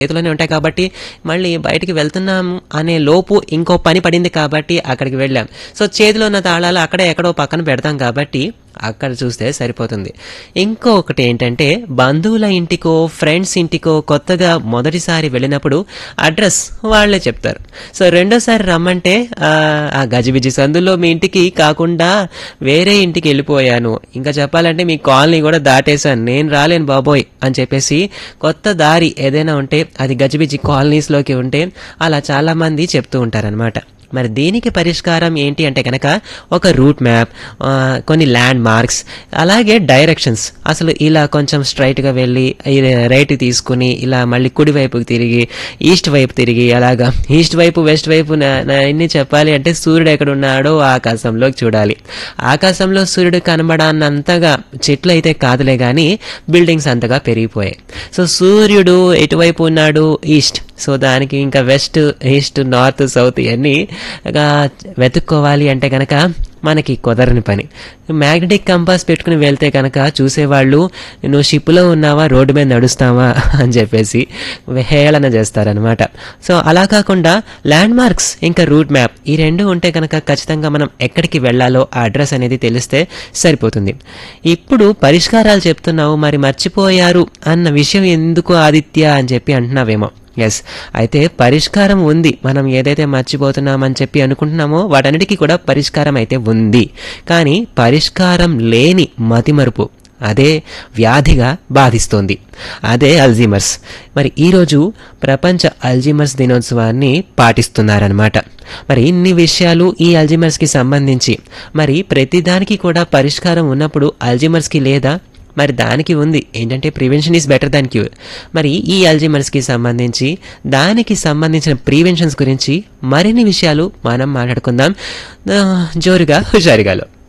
చేతిలోనే ఉంటాయి కాబట్టి మళ్ళీ బయటికి వెళ్తున్నాం అనే లోపు ఇంకో పని పడింది కాబట్టి అక్కడికి వెళ్ళాం సో చేతిలో ఉన్న తాళాలు అక్కడే ఎక్కడో పక్కన పెడతాం కాబట్టి అక్కడ చూస్తే సరిపోతుంది ఇంకొకటి ఏంటంటే బంధువుల ఇంటికో ఫ్రెండ్స్ ఇంటికో కొత్తగా మొదటిసారి వెళ్ళినప్పుడు అడ్రస్ వాళ్ళే చెప్తారు సో రెండోసారి రమ్మంటే ఆ, ఆ గజిబిజి సందులో మీ ఇంటికి కాకుండా వేరే ఇంటికి వెళ్ళిపోయాను ఇంకా చెప్పాలంటే మీ కాలనీ కూడా దాటేశాను నేను రాలేను బాబోయ్ అని చెప్పేసి కొత్త దారి ఏదైనా ఉంటే అది గజిబిజి కాలనీస్లోకి ఉంటే అలా చాలా మంది చెప్తూ ఉంటారనమాట మరి దీనికి పరిష్కారం ఏంటి అంటే కనుక ఒక రూట్ మ్యాప్ ఆ, కొన్ని ల్యాండ్ మార్క్స్ అలాగే డైరెక్షన్స్ అసలు ఇలా కొంచెం స్ట్రైట్గా వెళ్ళి ఈ రైట్ తీసుకుని ఇలా మళ్ళీ కుడి వైపుకి తిరిగి ఈస్ట్ వైపు తిరిగి అలాగా ఈస్ట్ వైపు వెస్ట్ వైపు నా- నా ఎన్ని చెప్పాలి అంటే సూర్యుడు ఎక్కడ ఉన్నాడో ఆకాశంలోకి చూడాలి ఆకాశంలో సూర్యుడు కనబడనంతగా చెట్లు అయితే కాదులే కానీ బిల్డింగ్స్ అంతగా పెరిగిపోయాయి సో సూర్యుడు ఎటువైపు ఉన్నాడు ఈస్ట్ సో దానికి ఇంకా వెస్ట్ ఈస్ట్ నార్త్ సౌత్ ఇవన్నీ ఇక వెతుక్కోవాలి అంటే కనుక మనకి కుదరని పని మ్యాగ్నెటిక్ కంపాస్ పెట్టుకుని వెళ్తే కనుక చూసేవాళ్ళు నువ్వు షిప్లో ఉన్నావా రోడ్డు మీద నడుస్తావా అని చెప్పేసి హేళన చేస్తారనమాట సో అలా కాకుండా ల్యాండ్ మార్క్స్ ఇంకా రూట్ మ్యాప్ ఈ రెండు ఉంటే కనుక ఖచ్చితంగా మనం ఎక్కడికి వెళ్ళాలో ఆ అడ్రస్ అనేది తెలిస్తే సరిపోతుంది ఇప్పుడు పరిష్కారాలు చెప్తున్నావు మరి మర్చిపోయారు అన్న విషయం ఎందుకు ఆదిత్య అని చెప్పి అంటున్నావేమో ఎస్ అయితే పరిష్కారం ఉంది మనం ఏదైతే మర్చిపోతున్నామని చెప్పి అనుకుంటున్నామో వాటన్నిటికీ కూడా పరిష్కారం అయితే ఉంది కానీ పరిష్కారం లేని మతిమరుపు అదే వ్యాధిగా బాధిస్తోంది అదే అల్జీమర్స్ మరి ఈరోజు ప్రపంచ అల్జీమర్స్ దినోత్సవాన్ని పాటిస్తున్నారనమాట మరి ఇన్ని విషయాలు ఈ అల్జీమర్స్కి సంబంధించి మరి ప్రతిదానికి కూడా పరిష్కారం ఉన్నప్పుడు అల్జీమర్స్కి లేదా మరి దానికి ఉంది ఏంటంటే prevention is better than cure మరి ఈ అల్జిమర్స్కి సంబంధించి దానికి సంబంధించిన ప్రివెన్షన్స్ గురించి మరిన్ని విషయాలు మనం మాట్లాడుకుందాం ఆ, జోరుగా హుషారుగాలో